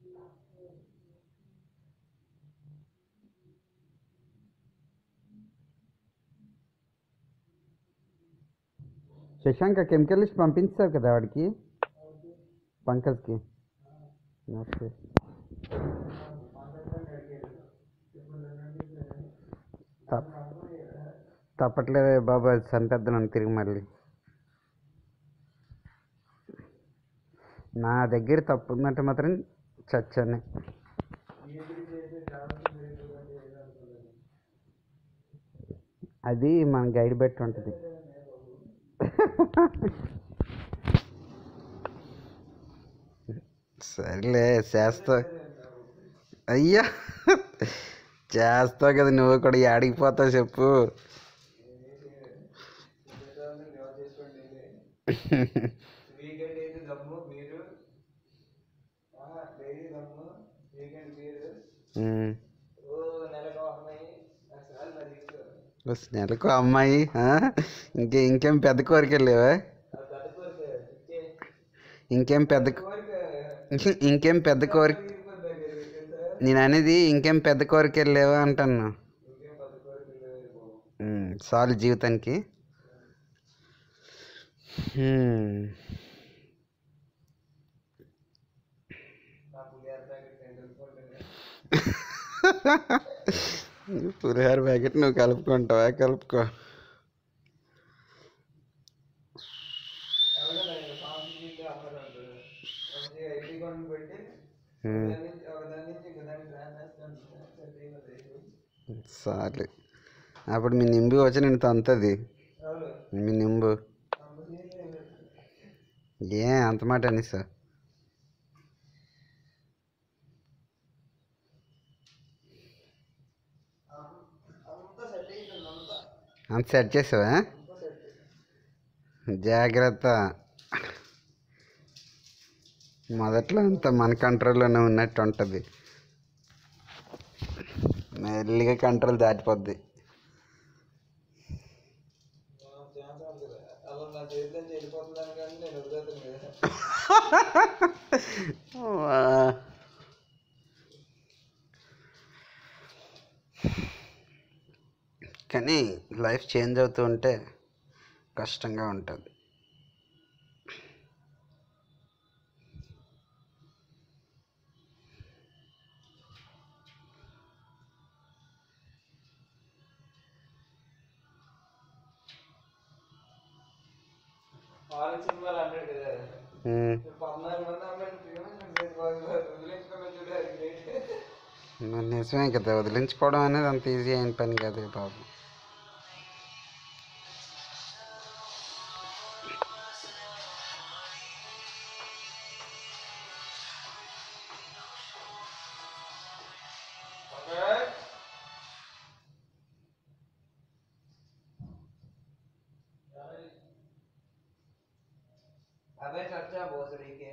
Shashank chemical list పంపించావు కదా వాడికి పంకజ్కి okay తప్- తప్పట్లేదే బాబు అది చంపేద్దాను తిరిగి మళ్ళీ నా దగ్గర తప్పు ఉందంటే మాత్రం చచ్చాను అది మన గైడ్ బట్టి ఉంటుంది సరేలే చేస్తా అయ్యా చేస్తావు కదా నువ్వు కూడా యాడికి పోతావు చెప్పు వీకెండ్ అయితే దమ్ము మీరు డైలీ దమ్ము వీకెండ్ మీరు ఉమ్. ఓ నెలకు ఒక అమ్మాయి నాకు సార్లు మరి తీసుకోరు బస్ నెలకు అమ్మాయి ఆ? ఇంకే ఇంకేం పెద్ద కోరికలు లేవా అది పెద్ద కోరిక ఇచ్చే ఇంకేం పెద్ద కోరిక ఇంకేం పెద్ద కోరిక తీరిపోద్ది దగ్గర తెలుసా నేను అనేది ఇంకేం పెద్ద కోరికలు లేవా అంటాను ఇంకేం పెద్ద కోరికలు లేవు బాబు. ఉమ్, చాలు జీవితానికి ఉమ్. నా పులిహార ప్యాకెట్ రెండు వెళ్ళిపోతుంది పులిహోర ప్యాకెట్ నువ్వు కలుపుకుంటావా కలుపుకో ఎవరైనా నేను సాంగ్స్ గీతే అమ్మరు అంటారు మంచిగా ఐటీ కొను పెట్టి ఉమ్, దాని నుంచి ఒక దాని నుంచి ఇంకో దానికి ట్రాన్సాక్షన్ అవుతుంది చాలు అప్పుడు మీ నింబు వచ్చి నేను తంతది అవును మీ నింబు అంత సీన్ లేదు. ఏ అంత మాట అనిసా అంతా సెట్ అయిపోయింది అంతా అంత సెట్ చేసావా అంతా సెట్ జాగ్రత్త మొదట్లో అంతా మన కంట్రోల్లోనే ఉన్నట్టు ఉంటుంది మెల్లిగా కంట్రోల్ దాటిపోద్ది ఛాన్స్ ఉంది కదా అలా నా చేతిలో నుంచి వెళ్ళిపోతుందని కానీ నేను వదిలేతాను కదా వా. కానీ లైఫ్ చేంజ్ అవుతూ ఉంటే కష్టంగా ఉంటుంది ఆరెంజ్ సినిమాలు అన్నాడు కదా ఉమ్. పద్నాలుగు మంది అమ్మాయిలు వదిలించుకోమని చూడాలి గ్రేట్ మరి నిజమే కదా వదిలించుకోవడం అనేది అంత ఈజీ అయిన పని కాదు బాబు अबे चर्चा भोसड़ी के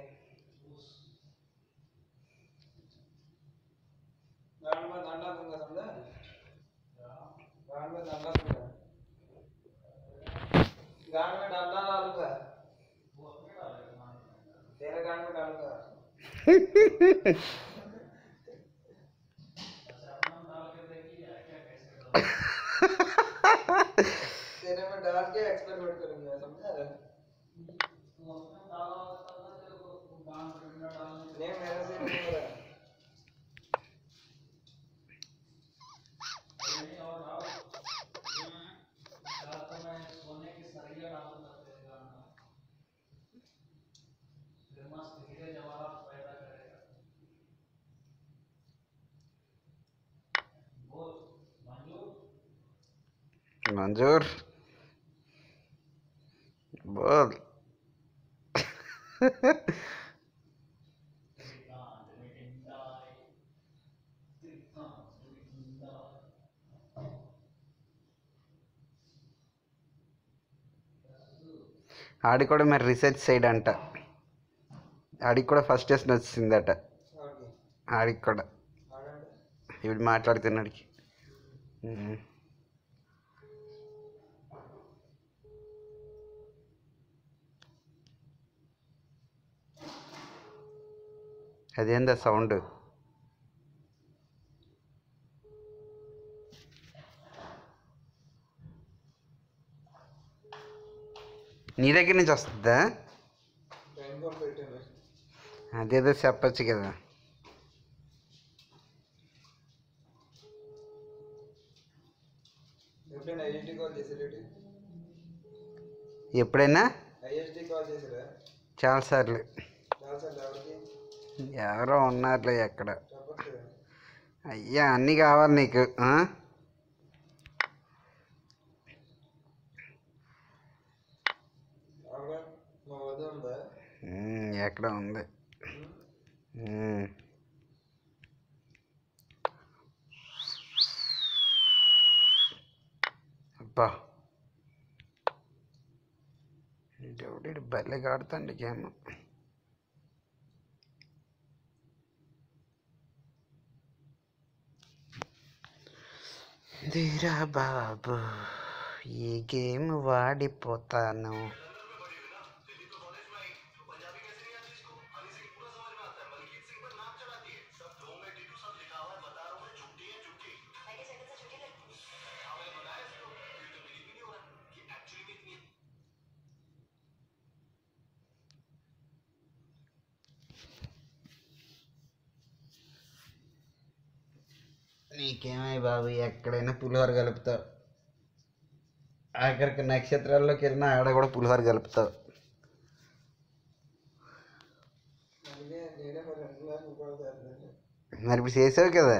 गांड में डंडा दूंगा समझा गांड में डंडा दूंगा गांड में डंडा डालूंगा तेरे गांड में डालूंगा तेरे में डाल के एक्सपेरिमेंट करूंगा समझा नहीं मेरे से नहीं हो रहा मंजूर बोल ఆడి కూడా మరి రీసెర్చ్ సైడ్ అంట ఆడికి కూడా ఫస్ట్ టెస్ట్ వచ్చిందట ఓకే ఆడికి కూడా ఆడండి ఇప్పుడు మాట్లాడుతున్నాడికి ఉమ్. అదేందా సౌండ్ నీ దగ్గర నుంచి వస్తుందా టైం కూడా పెట్టాను అదేదో చెప్పచ్చు కదా ఎప్పుడైనా ఐఎస్డి కాల్ చేసారేటి ఎప్పుడైనా ఐఎస్డి కాల్ చేసారా చాలాసార్లు చాలాసార్లు ఎవరికి ఎవరో ఉన్నారులే ఎక్కడ చెప్పచ్చు కదా అయ్యా అన్నీ కావాలి నీకు ఆ? ఆవిడ మా వద్ద ఉందా ఉమ్, ఎక్కడ ఉంది ఉమ్. అబ్బా దేవుడి భలే ఆడుతండి గేమ్ ధీరా బాబు ఈ గేమ్ వాడిపోతాను నీకేమై బాబు ఎక్కడైనా పులిహోర కలుపుతావు ఆఖరికి నక్షత్రాల్లోకి వెళ్ళినా ఆడ కూడా పులిహోర కలుపుతావు అందుకే నేనే మరి రెండు గ్లాసులు పడతాను మరి ఇప్పుడు చేసావు కదా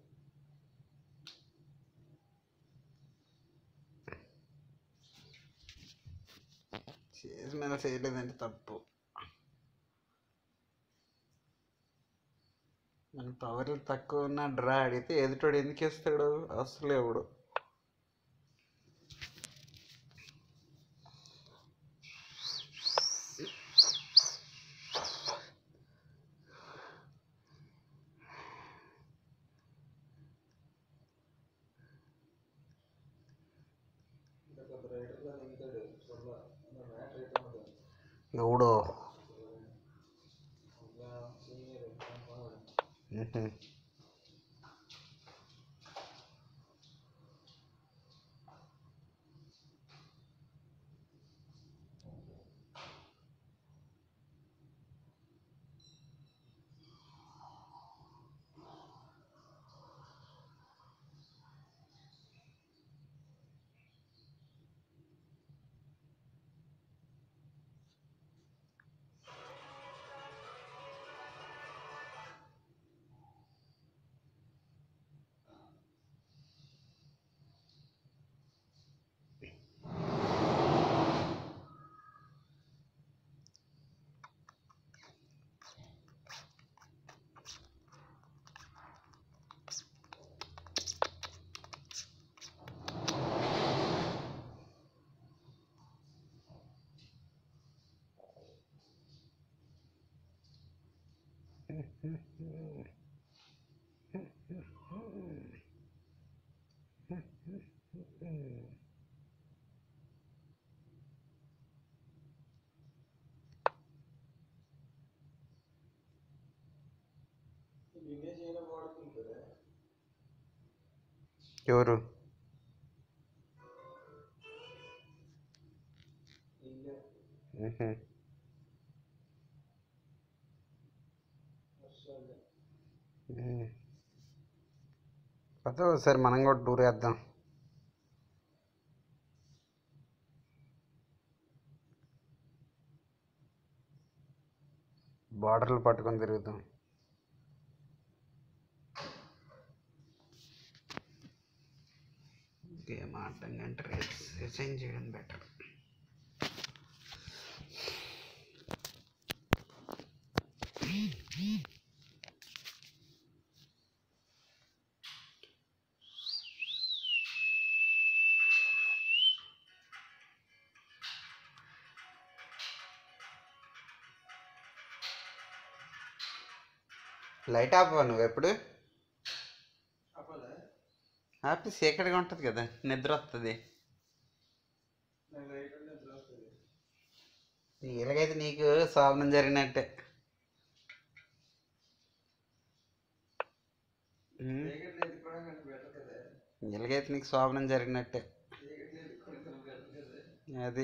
చేసి మళ్ళీ చేయలేదంటే తప్పు మన పవర్ తక్కువ ఉన్న డ్రా అడిగితే ఎదుటోడు ఎందుకు ఇస్తాడు అసలు ఎవడు ఇంకా కొంత రైటర్లో దిగుతాడు చూడ నా మ్యాట్ రేట్ ఉండదు ఎవడో ఇంకా సీనియర్ మ్హూ. వినేజ్ అయినా వాడుకుంటారా ఎవరు ఇల్లే మ్హూ. వర్షాలు మ్మ్. పద ఒకసారి మనం కూడా టూర్ వేద్దాం బార్డర్లు పట్టుకొని తిరుగుతాం గేమ్ ఆడటం కంటే రిజైన్ చేయడం బెటర్ లైట్ ఆపవా నువ్వు ఎప్పుడు అప్పలే ఆపి చీకటిగా ఉంటుంది కదా నిద్ర వస్తుంది నాకు లైట్ ఉంటే నిద్ర వస్తుంది ఇలాగైతే నీకు శోభనం జరిగినట్టే ఉమ్. చీకట్లో ఎత్తుకోవడం కానీ బెటర్ కదా ఇలాగైతే నీకు శోభనం జరిగినట్టే చీకట్లో ఎత్తుకోవడం కానీ బెటర్ కదా అది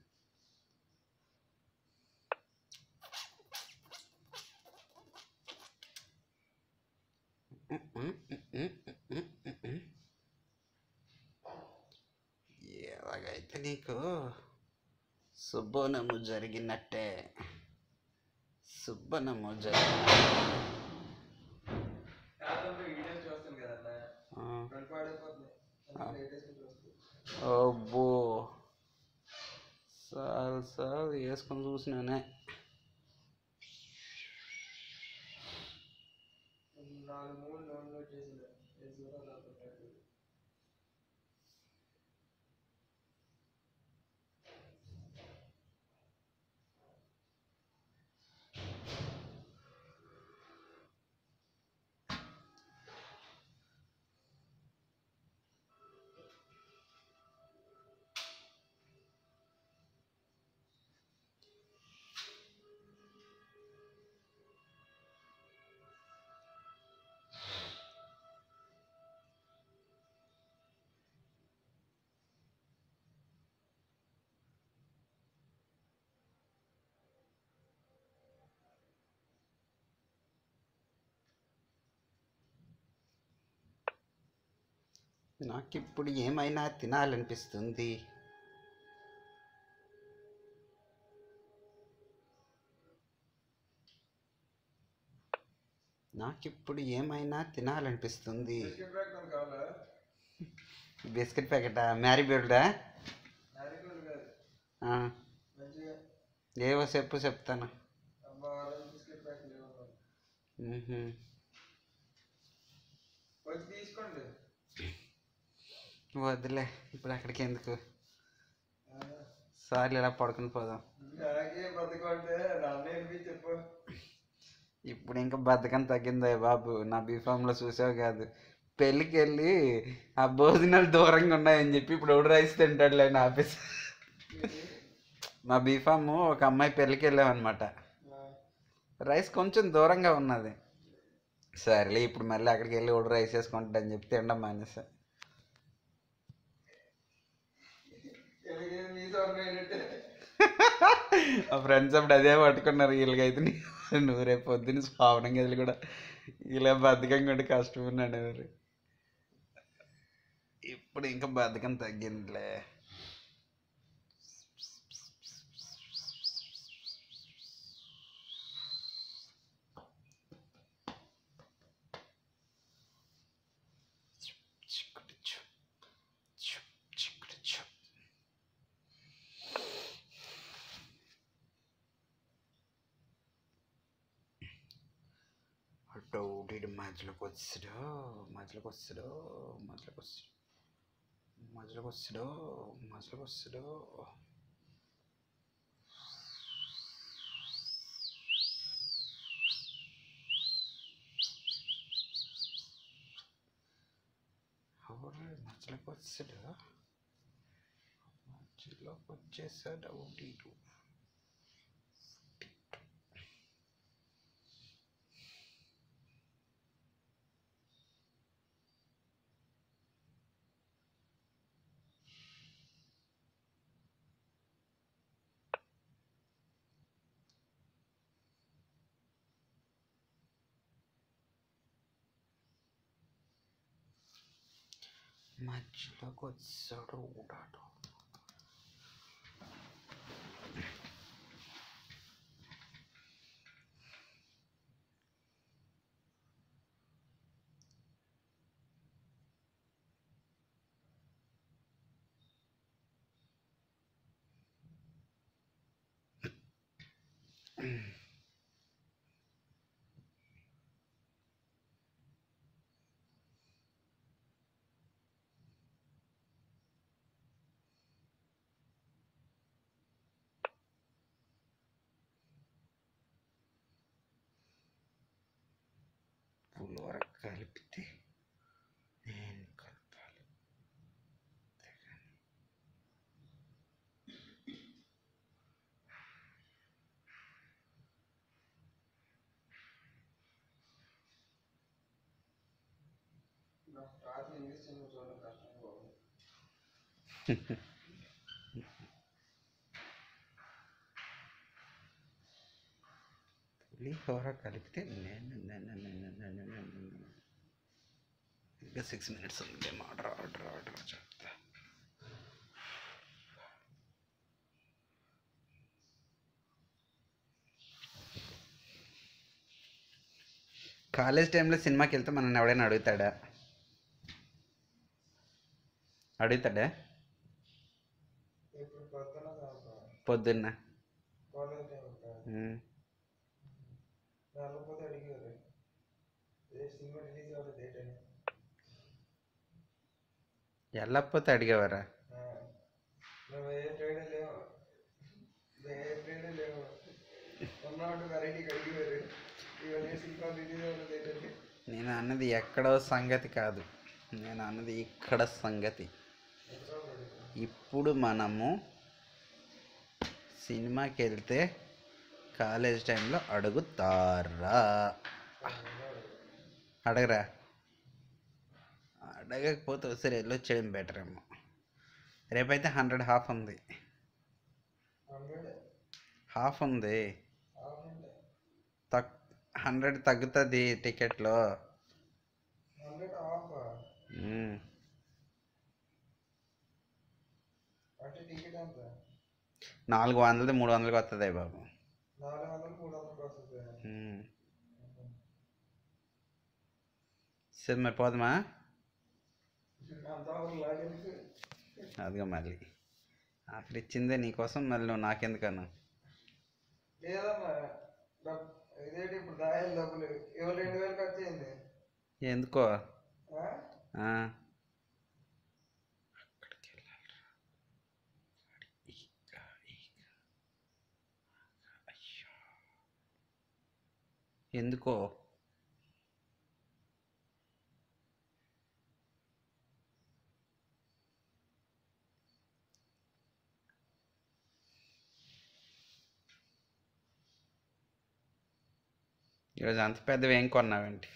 ఎలాగైతే నీకు శుభనము జరిగినట్టే శుభనము జరిగినట్టే కాదంలో వీడియోస్ చూస్తాను కదన్నా ఆ, కళ్ళు పాడైపోతుంది అందుకే లేటెస్ట్ చూస్తాను అబ్బో చాలు చాలు వేసుకొని చూసినానే నాలుగు మూడు నాలుగు వచ్చేసింది ఏం చూడాలి అనుకుంటాడు నాకు ఇప్పుడు ఏమైనా తినాలనిపిస్తుంది నాకిప్పుడు ఏమైనా తినాలనిపిస్తుంది బిస్కెట్ ప్యాక్ మనకు కావాలా బిస్కెట్ ప్యాకెటా మ్యారీ బిల్డా నారికలు కాదు మంచిగా ఏవో చెప్పు చెప్తాను అబ్బా ఆరెంజ్ బిస్కెట్ ప్యాక్ లేవు మ్హూ. వచ్చి తీసుకోండి వద్దులే ఇప్పుడు అక్కడికి ఎందుకు ఆ, సార్లు ఇలా పడుకుని పోదాం నాకే బతుకుంటే నన్ను ఏంటి చెప్పు ఇప్పుడు ఇంకా బద్ధకం తగ్గిందే బాబు నా బీఫామ్లో చూసావు కాదు పెళ్ళికి వెళ్ళి ఆ భోజనాలు దూరంగా ఉన్నాయని చెప్పి ఇప్పుడు ఎవడు రైస్ తింటాడులే నా ఆఫీస్ మా బీఫామ్ ఒక అమ్మాయి పెళ్ళికి వెళ్ళామన్నమాట ఆ, రైస్ కొంచెం దూరంగా ఉన్నది సరేలే ఇప్పుడు మళ్ళీ అక్కడికి వెళ్ళి ఎవడు రైస్ వేసుకుంటాడని చెప్పి తినడం మానేసా ఎలాగే మీ సౌండ్ అయినట్టే ఆ ఫ్రెండ్స్ అప్పుడు అదే పట్టుకున్నారు వీళ్ళకైతే నీ- నువ్వు రేపు పొద్దున్న పావనం గదులు కూడా ఇలా బద్ధకంగా ఉంటే కష్టం ఉన్నాడు ఎవరు ఇప్పుడు ఇంకా బద్ధకం తగ్గిందిలే అటు ఇటు మధ్యలోకి వచ్చాడు మధ్యలోకి వచ్చాడు మధ్యలోకి వచ్చాడు మధ్యలోకి వచ్చాడు మధ్యలోకి వచ్చాడు ఎవరు మధ్యలోకి వచ్చాడు మధ్యలోకి వచ్చేసాడు ఒకటి ఇటు మధ్యలోకి వచ్చాడు ఊడాడు పులిహోర కలిపితే నేను కలపాలి ఇంగ్లీష్ సినిమా చూడడం కష్టం బాబు పులిహోర కలిపితే నేను నేను నేను నేను నేను ఇంకా సిక్స్ మినిట్స్ ఉంది ఆర్డర్ ఆర్డర్ ఆర్డర్ చెప్తా కాలేజ్ టైంలో సినిమాకి వెళ్తే మనల్ని ఎవడైనా అడుగుతాడా అడుగుతాడా ఇప్పుడు పొద్దున సాయంత్రం పొద్దున్న కాలేజ్ టైం ఉంటా ఉమ్. వెళ్ళకపోతే అడిగారు ఏ సినిమా రిలీజ్ అవ్వలేదు డేట్ అని వెళ్ళకపోతే అడిగేవారా ఆ, నువ్వు ఏ ట్రైన్ లేవు ఏ ట్రైన్ లేవు ఉన్నవాడు వెరైటీకి అడిగారు ఇవాళ ఏ సినిమా రిలీజ్ అవ్వలేదు డేట్ అని నేను అన్నది ఎక్కడో సంగతి కాదు నేను అన్నది ఇక్కడ సంగతి ఎక్కడో అడుగుతాను ఇప్పుడు మనము సినిమాకి వెళ్తే కాలేజ్ టైంలో అడుగుతారా అడగరా అడగకపోతే ఒకసారి వెళ్ళొచ్చేయడం బెటర్ ఏమో రేపైతే హండ్రెడ్ హాఫ్ ఉంది హండ్రెడ్ హాఫ్ ఉంది హాఫ్ అంటే తక్ హండ్రెడ్ తగ్గుతుంది టికెట్లో హండ్రెడ్ హాఫ్ మ్మ్. అంటే టికెట్ ఎంత నాలుగు వందలది మూడు వందలకి వస్తుంది బాబు నాలుగు వందలు మూడు వందలకి వస్తుంది మ్మ్. సరే మరి పోదామా అంత అవర్ లాగేందుకు అదిగో మళ్ళీ ఆఫర్ ఇచ్చిందే నీకోసం మళ్ళీ నువ్వు నాకెందుకన్నా లేదమ్మా డబ్- ఇదేంటి ఇప్పుడు దాయాలి డబ్బులు ఇవాళ రెండు వేలు ఖర్చు అయింది ఎందుకో ఆ? ఆ. ఎందుకో ఈరోజు అంత పెద్దవి ఏం కొన్నావేంటి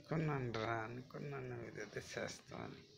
అనుకున్నాను రా అనుకున్నాను ఇదైతే చేస్తామని